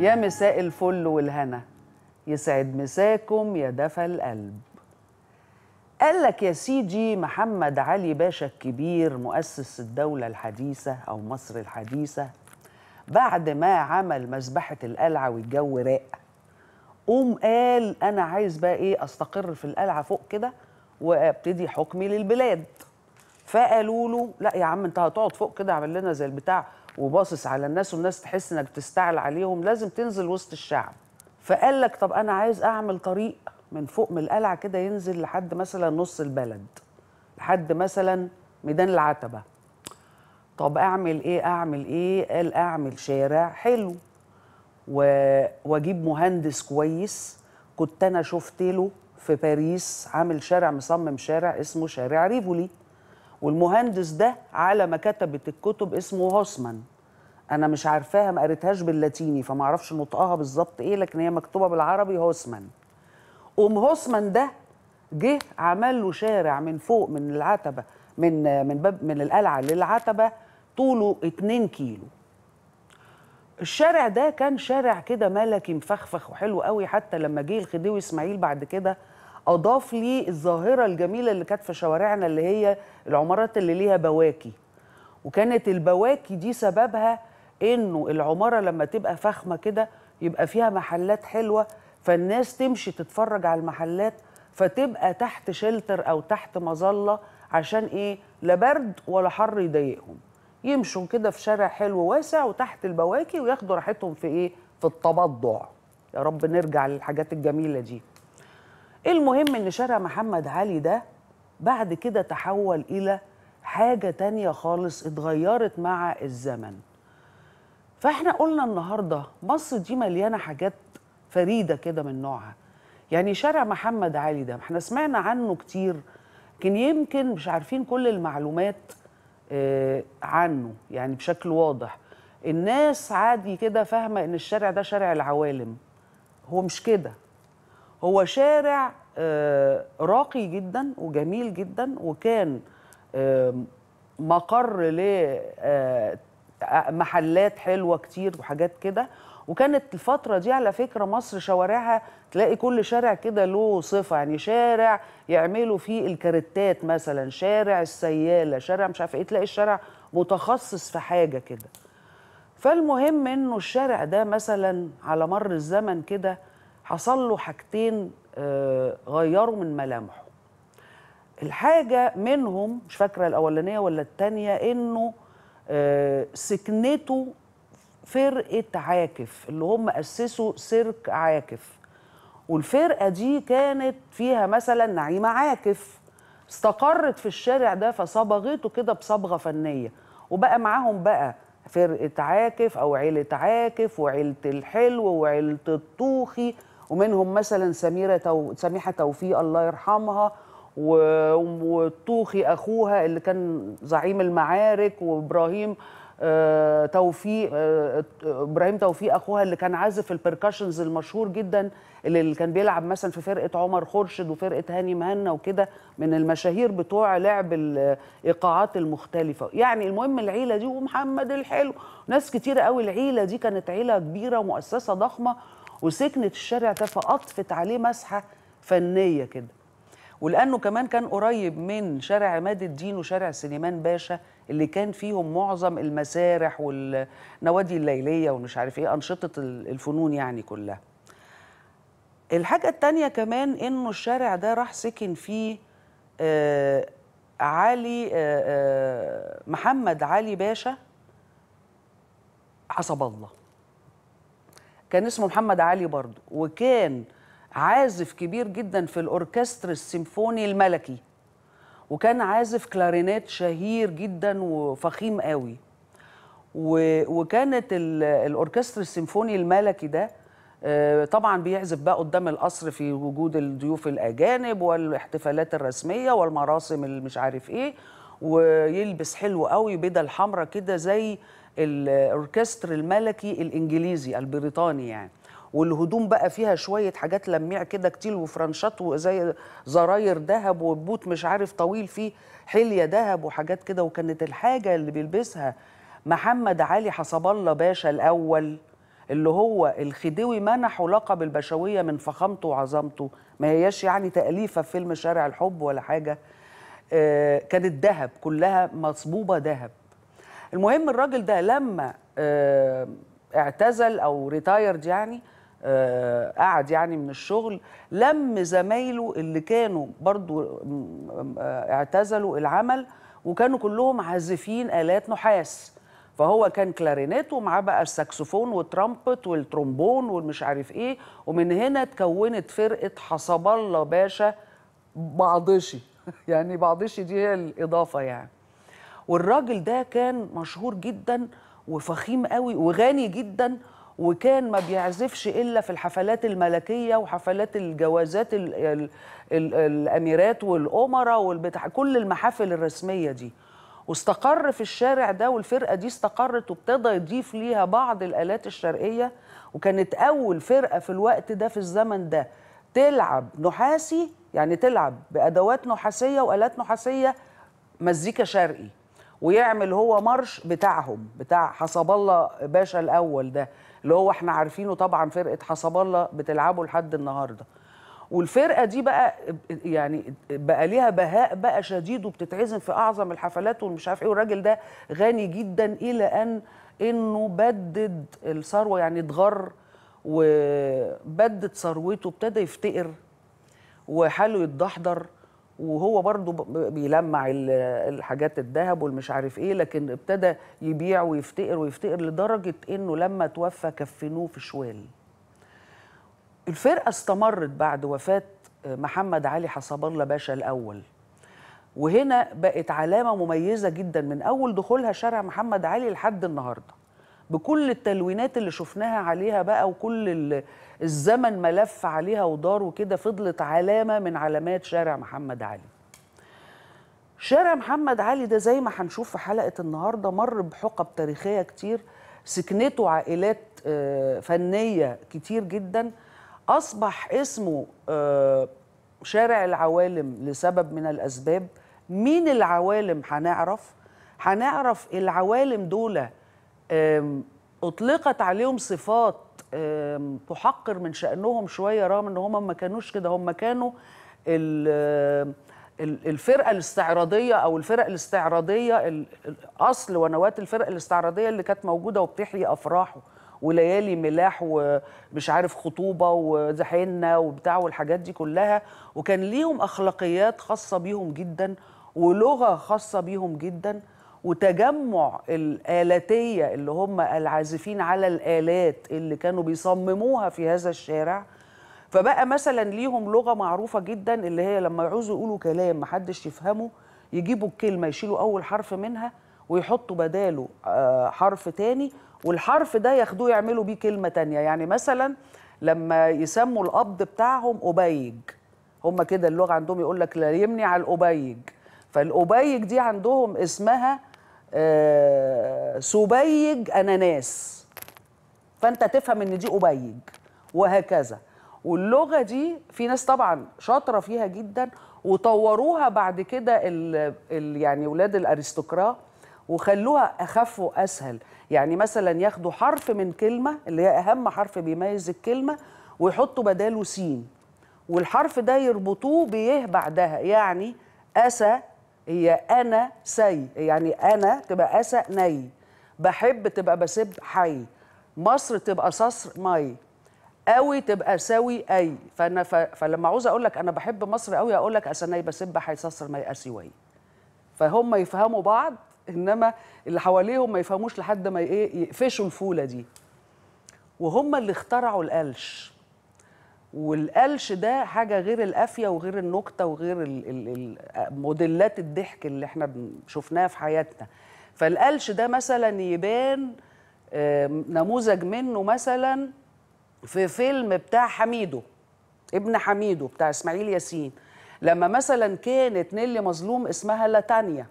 يا مساء الفل والهنا يسعد مساكم يا دفى القلب قال لك يا سيدي محمد علي باشا الكبير مؤسس الدولة الحديثة أو مصر الحديثة بعد ما عمل مذبحة القلعة والجو راق قوم قال أنا عايز بقى إيه أستقر في القلعة فوق كده وابتدي حكمي للبلاد فقالوا له لا يا عم انت هتقعد فوق كده عمل لنا زي البتاع وباصص على الناس والناس تحس انك بتستعل عليهم لازم تنزل وسط الشعب فقال لك طب انا عايز اعمل طريق من فوق من القلعه كده ينزل لحد مثلا نص البلد لحد مثلا ميدان العتبه طب اعمل ايه اعمل ايه قال اعمل شارع حلو و... واجيب مهندس كويس كنت انا شفت له في باريس عامل شارع مصمم شارع اسمه شارع ريفولي والمهندس ده على ما كتبت الكتب اسمه هوسمان انا مش عارفاها ما قريتهاش باللاتيني فما اعرفش نطقها بالظبط ايه لكن هي مكتوبه بالعربي هوسمان قوم هوسمان ده جه عمل له شارع من فوق من العتبه من من باب من القلعه للعتبه طوله 2 كيلو الشارع ده كان شارع كده ملكي مفخفخ وحلو قوي حتى لما جه الخديوي اسماعيل بعد كده اضاف لي الظاهره الجميله اللي كانت في شوارعنا اللي هي العمارات اللي ليها بواكي وكانت البواكي دي سببها انه العماره لما تبقى فخمه كده يبقى فيها محلات حلوه فالناس تمشي تتفرج على المحلات فتبقى تحت شلتر او تحت مظله عشان ايه لا برد ولا حر يضايقهم يمشوا كده في شارع حلو واسع وتحت البواكي وياخدوا راحتهم في ايه في التبضع يا رب نرجع للحاجات الجميله دي المهم ان شارع محمد علي ده بعد كده تحول الى حاجه تانية خالص اتغيرت مع الزمن فاحنا قلنا النهارده مصر دي مليانه حاجات فريده كده من نوعها يعني شارع محمد علي ده احنا سمعنا عنه كتير لكن يمكن مش عارفين كل المعلومات آه عنه يعني بشكل واضح الناس عادي كده فاهمه ان الشارع ده شارع العوالم هو مش كده هو شارع آه راقي جدا وجميل جدا وكان آه مقر لمحلات حلوه كتير وحاجات كده وكانت الفترة دي على فكرة مصر شوارعها تلاقي كل شارع كده له صفة يعني شارع يعملوا فيه الكاريتات مثلا شارع السيالة شارع مش عارف ايه تلاقي الشارع متخصص في حاجة كده فالمهم انه الشارع ده مثلا على مر الزمن كده حصل له حاجتين آه غيروا من ملامحه الحاجة منهم مش فاكرة الأولانية ولا التانية إنه آه سكنته فرقة عاكف اللي هم أسسوا سيرك عاكف والفرقة دي كانت فيها مثلا نعيمة عاكف استقرت في الشارع ده فصبغته كده بصبغة فنية وبقى معاهم بقى فرقة عاكف أو عيلة عاكف وعيلة الحلو وعيلة الطوخي ومنهم مثلا سميرة تو... سميحة توفيق الله يرحمها و... والطوخي أخوها اللي كان زعيم المعارك وإبراهيم آه توفيق آه ابراهيم توفيق اخوها اللي كان عازف البركشنز المشهور جدا اللي كان بيلعب مثلا في فرقه عمر خورشيد وفرقه هاني مهنا وكده من المشاهير بتوع لعب الايقاعات المختلفه يعني المهم العيله دي ومحمد الحلو ناس كتيره قوي العيله دي كانت عيله كبيره ومؤسسه ضخمه وسكنت الشارع ده فاطفت عليه مسحه فنيه كده ولانه كمان كان قريب من شارع عماد الدين وشارع سليمان باشا اللي كان فيهم معظم المسارح والنوادي الليليه ومش عارف ايه انشطه الفنون يعني كلها. الحاجه التانية كمان انه الشارع ده راح سكن فيه آه علي آه آه محمد علي باشا حسب الله. كان اسمه محمد علي برضه وكان عازف كبير جدا في الاوركستر السيمفوني الملكي وكان عازف كلارينات شهير جدا وفخيم قوي وكانت الاوركستر السيمفوني الملكي ده طبعا بيعزف بقى قدام القصر في وجود الضيوف الاجانب والاحتفالات الرسميه والمراسم اللي مش عارف ايه ويلبس حلو قوي بدل حمراء كده زي الاوركستر الملكي الانجليزي البريطاني يعني والهدوم بقى فيها شويه حاجات لميع كده كتير وفرنشات وزي زراير ذهب وبوت مش عارف طويل فيه حليه ذهب وحاجات كده وكانت الحاجه اللي بيلبسها محمد علي حسب الله باشا الاول اللي هو الخديوي منحه لقب البشويه من فخامته وعظمته ما هياش يعني تاليفه في فيلم شارع الحب ولا حاجه آه، كانت ذهب كلها مصبوبه ذهب المهم الراجل ده لما آه، اعتزل او ريتايرد يعني آه، قعد يعني من الشغل لم زمايله اللي كانوا برضو م- آه، اعتزلوا العمل وكانوا كلهم عازفين آلات نحاس فهو كان كلارينيت ومعاه بقى الساكسفون والترامبت والترومبون والمش عارف ايه ومن هنا اتكونت فرقة حسب الله باشا بعضشي يعني بعضشي دي هي الإضافة يعني والراجل ده كان مشهور جدا وفخيم قوي وغني جدا وكان ما بيعزفش الا في الحفلات الملكيه وحفلات الجوازات ال ال ال الاميرات والامراء والبتاع كل المحافل الرسميه دي واستقر في الشارع ده والفرقه دي استقرت وابتدى يضيف ليها بعض الالات الشرقيه وكانت اول فرقه في الوقت ده في الزمن ده تلعب نحاسي يعني تلعب بادوات نحاسيه والات نحاسيه مزيكا شرقي ويعمل هو مارش بتاعهم بتاع حسب الله باشا الاول ده اللي هو احنا عارفينه طبعا فرقه حسب الله بتلعبه لحد النهارده والفرقه دي بقى يعني بقى ليها بهاء بقى شديد وبتتعزم في اعظم الحفلات والمش عارف ايه والراجل ده غني جدا الى ان انه بدد الثروه يعني اتغر وبدد ثروته ابتدى يفتقر وحاله يتدحضر وهو برضه ب- بيلمع ال- الحاجات الذهب والمش عارف ايه لكن ابتدى يبيع ويفتقر ويفتقر لدرجه انه لما توفى كفنوه في شوال الفرقه استمرت بعد وفاه محمد علي حسب الله باشا الاول وهنا بقت علامه مميزه جدا من اول دخولها شارع محمد علي لحد النهارده بكل التلوينات اللي شفناها عليها بقى وكل ال- الزمن ملف عليها ودار وكده فضلت علامه من علامات شارع محمد علي شارع محمد علي ده زي ما هنشوف في حلقه النهارده مر بحقب تاريخيه كتير سكنته عائلات آه، فنيه كتير جدا اصبح اسمه آه، شارع العوالم لسبب من الاسباب مين العوالم هنعرف هنعرف العوالم دول آم، اطلقت عليهم صفات آم، تحقر من شانهم شويه رغم ان هم ما كانوش كده هم كانوا ال- ال- الفرقه الاستعراضيه او الفرق الاستعراضيه ال- الاصل ونواه الفرق الاستعراضيه اللي كانت موجوده وبتحيي افراحه وليالي ملاح ومش عارف خطوبه وزحينه وبتاع والحاجات دي كلها وكان ليهم اخلاقيات خاصه بيهم جدا ولغه خاصه بيهم جدا وتجمع الآلاتية اللي هم العازفين على الآلات اللي كانوا بيصمموها في هذا الشارع فبقى مثلا ليهم لغة معروفة جدا اللي هي لما يعوزوا يقولوا كلام محدش يفهمه يجيبوا الكلمة يشيلوا أول حرف منها ويحطوا بداله آه، حرف تاني والحرف ده ياخدوه يعملوا بيه كلمة تانية يعني مثلا لما يسموا القبض بتاعهم أبيج هم كده اللغة عندهم يقول لك لا يمني على الأبيج فالأبيج دي عندهم اسمها آه، سبيج أناناس فانت تفهم ان دي ابيج وهكذا واللغه دي في ناس طبعا شاطره فيها جدا وطوروها بعد كده ال ال يعني ولاد الارستقراء وخلوها اخف واسهل يعني مثلا ياخدوا حرف من كلمه اللي هي اهم حرف بيميز الكلمه ويحطوا بداله سين والحرف ده يربطوه بيه بعدها يعني اسى هي انا سي يعني انا تبقى اسى ني بحب تبقى بسب حي مصر تبقى صصر مي قوي تبقى سوي اي فانا ف... فلما عاوز اقول لك انا بحب مصر قوي اقول لك اسناي بسب حي صصر مي اسيوي فهم يفهموا بعض انما اللي حواليهم ما يفهموش لحد ما ايه يقفشوا الفوله دي وهم اللي اخترعوا القلش والقلش ده حاجة غير القافية وغير النكتة وغير ال- ال- ال- موديلات الضحك اللي احنا بن- شفناها في حياتنا فالقلش ده مثلا يبان آم، نموذج منه مثلا في فيلم بتاع حميدو ابن حميدو بتاع اسماعيل ياسين لما مثلا كانت نيلي مظلوم اسمها لاتانيا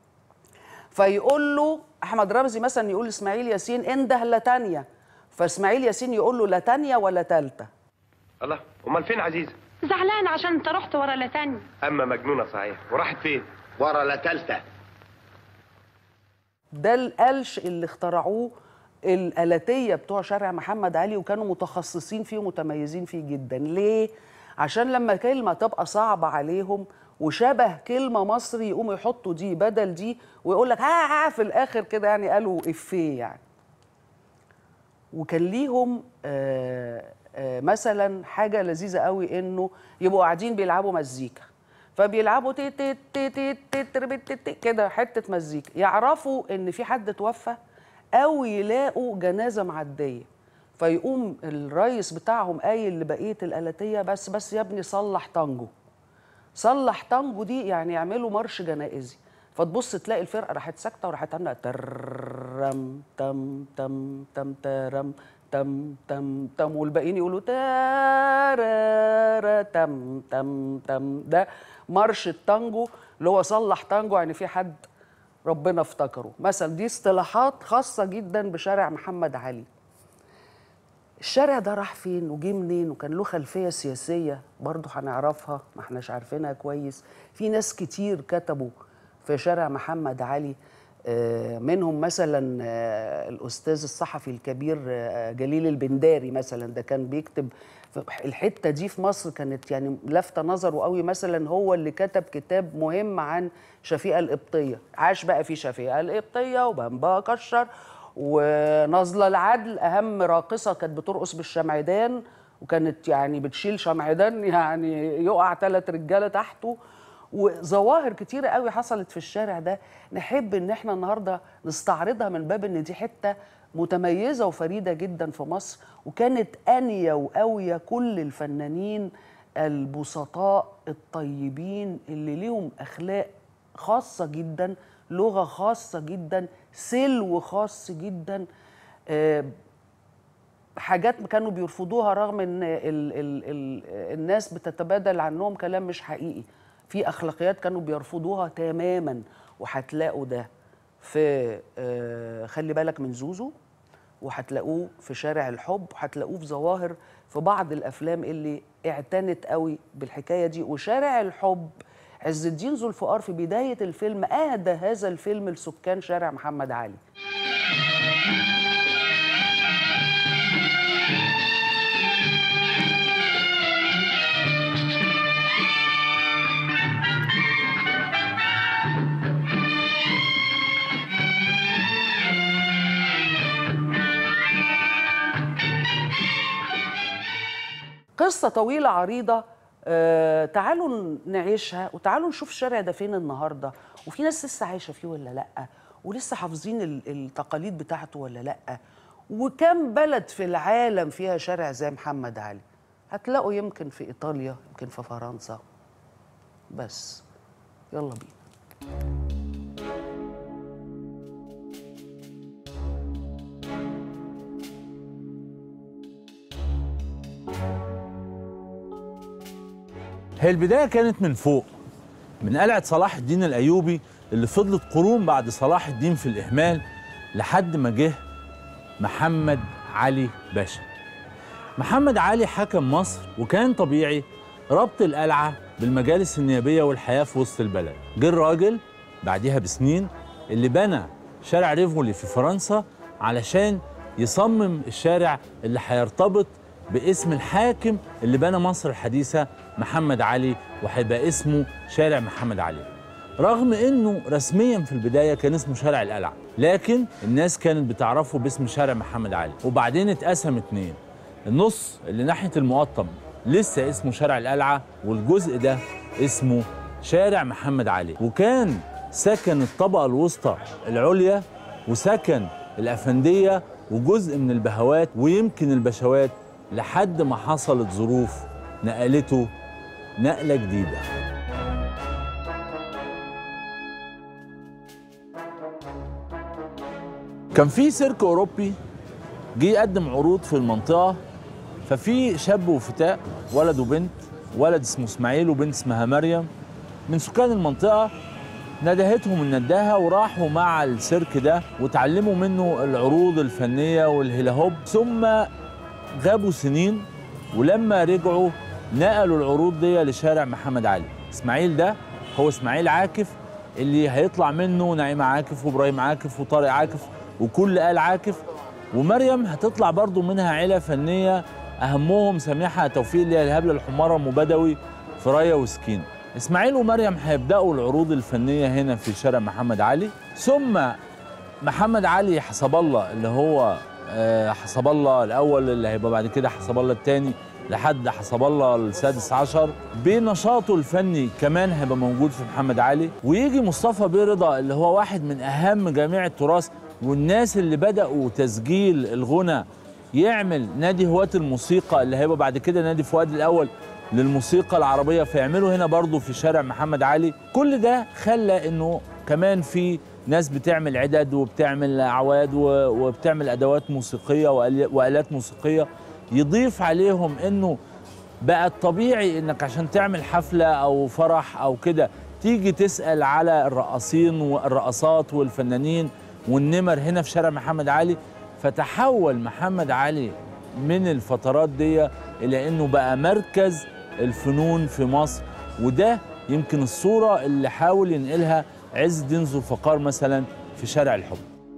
فيقول له احمد رمزي مثلا يقول لاسماعيل ياسين انده لاتانيا فاسماعيل ياسين يقول له لا تانية ولا تالتة الله امال فين عزيزه زعلان عشان انت رحت ورا لتاني اما مجنونه صحيح وراحت فين ورا لا تالتة ده القلش اللي اخترعوه الآلاتية بتوع شارع محمد علي وكانوا متخصصين فيه ومتميزين فيه جدا ليه؟ عشان لما كلمة تبقى صعبة عليهم وشبه كلمة مصري يقوموا يحطوا دي بدل دي ويقول لك ها ها في الآخر كده يعني قالوا إفيه يعني وكان ليهم آه، آه، مثلا حاجه لذيذه قوي انه يبقوا قاعدين بيلعبوا مزيكا فبيلعبوا تي تي تي تي تي تربت تي تي كده حته مزيكا يعرفوا ان في حد توفى او يلاقوا جنازه معديه فيقوم الريس بتاعهم قايل لبقيه الالاتيه بس بس يا ابني صلح تانجو صلح تانجو دي يعني يعملوا مارش جنائزي فتبص تلاقي الفرقه راحت ساكته وراحت عامله ترم تم تم تم ترم تم تم تم والباقيين يقولوا تارا تم تم تم ده مارش التانجو اللي هو صلح تانجو يعني في حد ربنا افتكره مثلا دي اصطلاحات خاصه جدا بشارع محمد علي الشارع ده راح فين وجه منين وكان له خلفيه سياسيه برضه هنعرفها ما احناش عارفينها كويس في ناس كتير كتبوا في شارع محمد علي آه، منهم مثلا آه، الاستاذ الصحفي الكبير آه، جليل البنداري مثلا ده كان بيكتب في الحته دي في مصر كانت يعني لافته نظره قوي مثلا هو اللي كتب كتاب مهم عن شفيقه القبطيه عاش بقى في شفيقه القبطيه وبنبا كشر ونظله العدل اهم راقصه كانت بترقص بالشمعدان وكانت يعني بتشيل شمعدان يعني يقع ثلاث رجاله تحته وظواهر كتيرة قوي حصلت في الشارع ده نحب ان احنا النهارده نستعرضها من باب ان دي حته متميزه وفريده جدا في مصر وكانت انيه وقويه كل الفنانين البسطاء الطيبين اللي ليهم اخلاق خاصه جدا لغه خاصه جدا سلو خاص جدا آه، حاجات كانوا بيرفضوها رغم ان ال ال ال الناس بتتبادل عنهم كلام مش حقيقي في اخلاقيات كانوا بيرفضوها تماما وهتلاقوا ده في آه، خلي بالك من زوزو وهتلاقوه في شارع الحب وهتلاقوه في ظواهر في بعض الافلام اللي اعتنت قوي بالحكايه دي وشارع الحب عز الدين ذو الفقار في بدايه الفيلم اهدى هذا الفيلم لسكان شارع محمد علي قصة طويلة عريضة آه تعالوا نعيشها وتعالوا نشوف الشارع ده فين النهاردة وفي ناس لسه عايشة فيه ولا لأ ولسه حافظين ال- التقاليد بتاعته ولا لأ وكم بلد في العالم فيها شارع زي محمد علي هتلاقوا يمكن في إيطاليا يمكن في فرنسا بس يلا بينا هي البداية كانت من فوق من قلعة صلاح الدين الأيوبي اللي فضلت قرون بعد صلاح الدين في الإهمال لحد ما جه محمد علي باشا محمد علي حكم مصر وكان طبيعي ربط القلعة بالمجالس النيابية والحياة في وسط البلد جه الراجل بعديها بسنين اللي بنى شارع ريفولي في فرنسا علشان يصمم الشارع اللي هيرتبط باسم الحاكم اللي بنى مصر الحديثة محمد علي وهيبقى اسمه شارع محمد علي رغم انه رسميا في البدايه كان اسمه شارع القلعه لكن الناس كانت بتعرفه باسم شارع محمد علي وبعدين اتقسم اتنين النص اللي ناحيه المقطم لسه اسمه شارع القلعه والجزء ده اسمه شارع محمد علي وكان سكن الطبقه الوسطى العليا وسكن الافنديه وجزء من البهوات ويمكن البشوات لحد ما حصلت ظروف نقلته نقله جديده كان في سيرك اوروبي جه يقدم عروض في المنطقه ففي شاب وفتاة ولد وبنت ولد اسمه اسماعيل وبنت اسمها مريم من سكان المنطقه ندهتهم النداهه وراحوا مع السيرك ده وتعلموا منه العروض الفنيه والهيلاهوب ثم غابوا سنين ولما رجعوا نقلوا العروض دي لشارع محمد علي اسماعيل ده هو اسماعيل عاكف اللي هيطلع منه نعيم عاكف وابراهيم عاكف وطارق عاكف وكل آل عاكف ومريم هتطلع برضو منها عيله فنيه اهمهم سميحه توفيق اللي هي الهبله الحماره ام بدوي فرايه وسكينه اسماعيل ومريم هيبداوا العروض الفنيه هنا في شارع محمد علي ثم محمد علي حسب الله اللي هو آه، حسب الله الاول اللي هيبقى بعد كده حسب الله الثاني لحد حسب الله السادس عشر بنشاطه الفني كمان هيبقى موجود في محمد علي ويجي مصطفى بيه رضا اللي هو واحد من اهم جميع التراث والناس اللي بداوا تسجيل الغنى يعمل نادي هواة الموسيقى اللي هيبقى بعد كده نادي فؤاد الاول للموسيقى العربيه فيعملوا هنا برضو في شارع محمد علي كل ده خلى انه كمان في ناس بتعمل عدد وبتعمل اعواد و- وبتعمل ادوات موسيقيه وآل- والات موسيقيه يضيف عليهم انه بقى الطبيعي انك عشان تعمل حفله او فرح او كده تيجي تسال على الرقاصين والرقصات والفنانين والنمر هنا في شارع محمد علي فتحول محمد علي من الفترات دي الى انه بقى مركز الفنون في مصر وده يمكن الصوره اللي حاول ينقلها عز الدين ذو الفقار مثلا في شارع الحب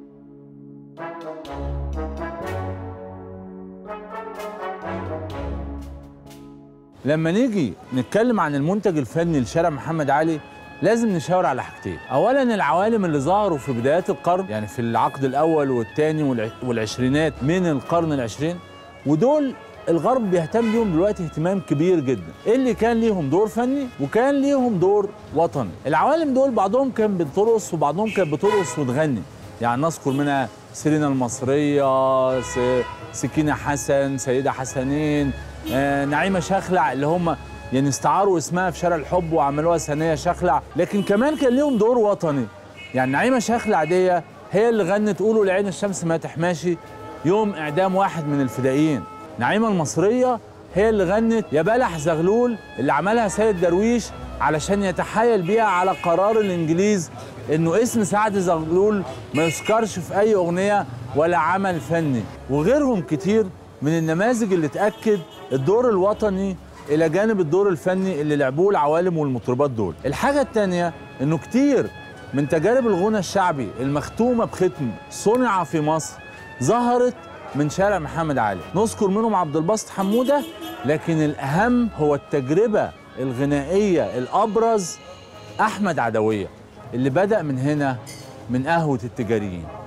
لما نيجي نتكلم عن المنتج الفني لشارع محمد علي لازم نشاور على حاجتين اولا العوالم اللي ظهروا في بدايات القرن يعني في العقد الاول والثاني والع- والعشرينات من القرن العشرين ودول الغرب بيهتم بيهم دلوقتي اهتمام كبير جدا اللي كان ليهم دور فني وكان ليهم دور وطني العوالم دول بعضهم كان بترقص وبعضهم كانت بترقص وتغني يعني نذكر منها سيرينا المصرية س- سكينة حسن سيدة حسنين آه، نعيمة شخلع اللي هم يعني استعاروا اسمها في شارع الحب وعملوها ثانية شخلع لكن كمان كان ليهم دور وطني يعني نعيمة شخلع دي هي اللي غنت قولوا لعين الشمس ما تحماشي يوم إعدام واحد من الفدائيين نعيمة المصرية هي اللي غنت يا بلح زغلول اللي عملها سيد درويش علشان يتحايل بيها على قرار الإنجليز إنه اسم سعد زغلول ما يذكرش في أي أغنية ولا عمل فني وغيرهم كتير من النماذج اللي تأكد الدور الوطني إلى جانب الدور الفني اللي لعبوه العوالم والمطربات دول الحاجة التانية إنه كتير من تجارب الغنى الشعبي المختومة بختم صنع في مصر ظهرت من شارع محمد علي نذكر منهم عبد الباسط حمودة لكن الأهم هو التجربة الغنائية الأبرز أحمد عدوية اللي بدأ من هنا من قهوة التجاريين